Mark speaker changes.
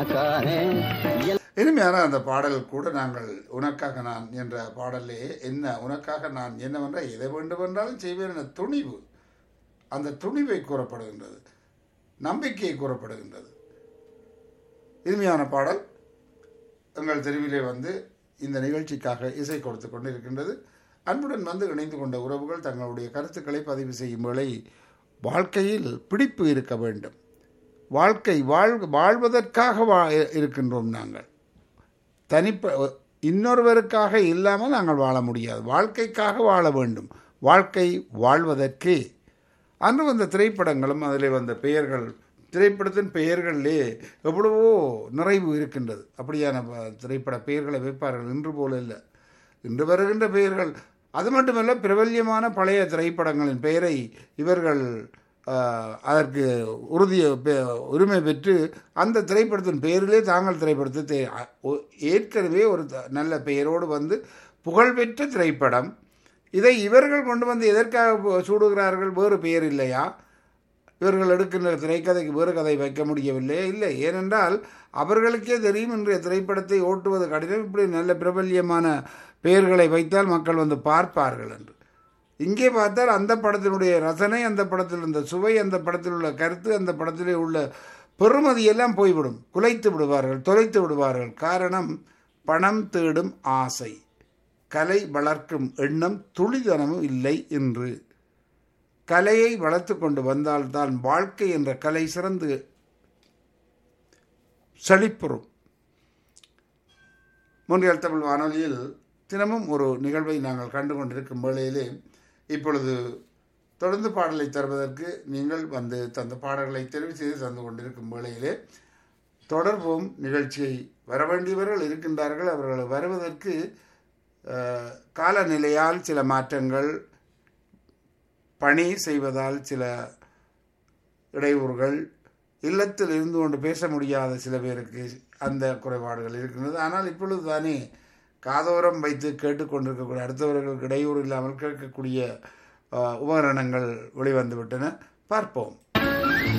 Speaker 1: உனக்கானே
Speaker 2: இனிமையான அந்த பாடல் கூட நாங்கள் உனக்காக நான் என்ற பாடலே என்ன உனக்காக நான் என்னவென்ற எதை வேண்டுமென்றாலும் செய்வேன் என துணிவு அந்த துணிவை கூறப்படுகின்றது நம்பிக்கையை கூறப்படுகின்றது இனிமையான பாடல் எங்கள் தெருவிலே வந்து இந்த நிகழ்ச்சிக்காக இசை கொடுத்து கொண்டு இருக்கின்றது அன்புடன் வந்து இணைந்து கொண்ட உறவுகள் தங்களுடைய கருத்துக்களை பதிவு செய்யும் வேளை வாழ்க்கையில் பிடிப்பு இருக்க வேண்டும் வாழ்க்கை வாழ் வாழ்வதற்காக வா இருக்கின்றோம் நாங்கள் தனிப்ப இன்னொருவருக்காக இல்லாமல் நாங்கள் வாழ முடியாது வாழ்க்கைக்காக வாழ வேண்டும் வாழ்க்கை வாழ்வதற்கே அன்று வந்த திரைப்படங்களும் அதில் வந்த பெயர்கள் திரைப்படத்தின் பெயர்களிலே எவ்வளவோ நிறைவு இருக்கின்றது அப்படியான ப- திரைப்பட பெயர்களை வைப்பார்கள் இன்று போல இல்லை இன்று வருகின்ற பெயர்கள் அது மட்டுமல்ல பிரபல்யமான பழைய திரைப்படங்களின் பெயரை இவர்கள் ஆஹ், அதற்கு உறுதிய பெ- உரிமை பெற்று அந்த திரைப்படத்தின் பெயரிலே தாங்கள் திரைப்படத்தை தே- அ- ஒ- ஏற்கனவே ஒரு த- நல்ல பெயரோடு வந்து புகழ்பெற்ற திரைப்படம் இதை இவர்கள் கொண்டு வந்து எதற்காக பு- சூடுகிறார்கள் வேறு பெயர் இல்லையா இவர்கள் எடுக்கின்ற திரைக்கதைக்கு வேறு கதை வைக்க முடியவில்லை இல்லை ஏனென்றால் அவர்களுக்கே தெரியும் இன்றைய திரைப்படத்தை ஓட்டுவது கடினம் இப்படி நல்ல பிரபல்யமான பெயர்களை வைத்தால் மக்கள் வந்து பார்ப்பார்கள் என்று இங்கே பார்த்தால் அந்த படத்தினுடைய ரசனை அந்த படத்தில் இருந்த சுவை அந்த படத்தில் உள்ள கருத்து அந்த படத்திலே உள்ள பெறுமதி எல்லாம் போய்விடும் குலைத்து விடுவார்கள் தொலைத்து விடுவார்கள் காரணம் பணம் தேடும் ஆசை கலை வளர்க்கும் எண்ணம் துளிதனமும் இல்லை என்று கலையை வளர்த்து கொண்டு வந்தால்தான் வாழ்க்கை என்ற கலை சிறந்து செழிப்புறும் மூன்றியல் தமிழ் வானொலியில் தினமும் ஒரு நிகழ்வை நாங்கள் கண்டு கொண்டிருக்கும் வேளையிலே இப்பொழுது தொடர்ந்து பாடலை தருவதற்கு நீங்கள் வந்து தந்த பாடல்களை தெரிவு செய்து தந்து கொண்டிருக்கும் வேளையிலே தொடர்போம் நிகழ்ச்சியை வர வேண்டியவர்கள் இருக்கின்றார்கள் அவர்கள் வருவதற்கு அஹ், காலநிலையால் சில மாற்றங்கள் பணி செய்வதால் சில இடையூறுகள் இல்லத்தில் இருந்து கொண்டு பேச முடியாத சில பேருக்கு அந்த குறைபாடுகள் இருக்கின்றது ஆனால் இப்பொழுது தானே காதோரம் வைத்து கேட்டுக்கொண்டிருக்கக்கூடிய அடுத்தவர்களுக்கு இடையூறு இல்லாமல் கேட்கக்கூடிய அஹ், உபகரணங்கள் வெளிவந்து விட்டன பார்ப்போம்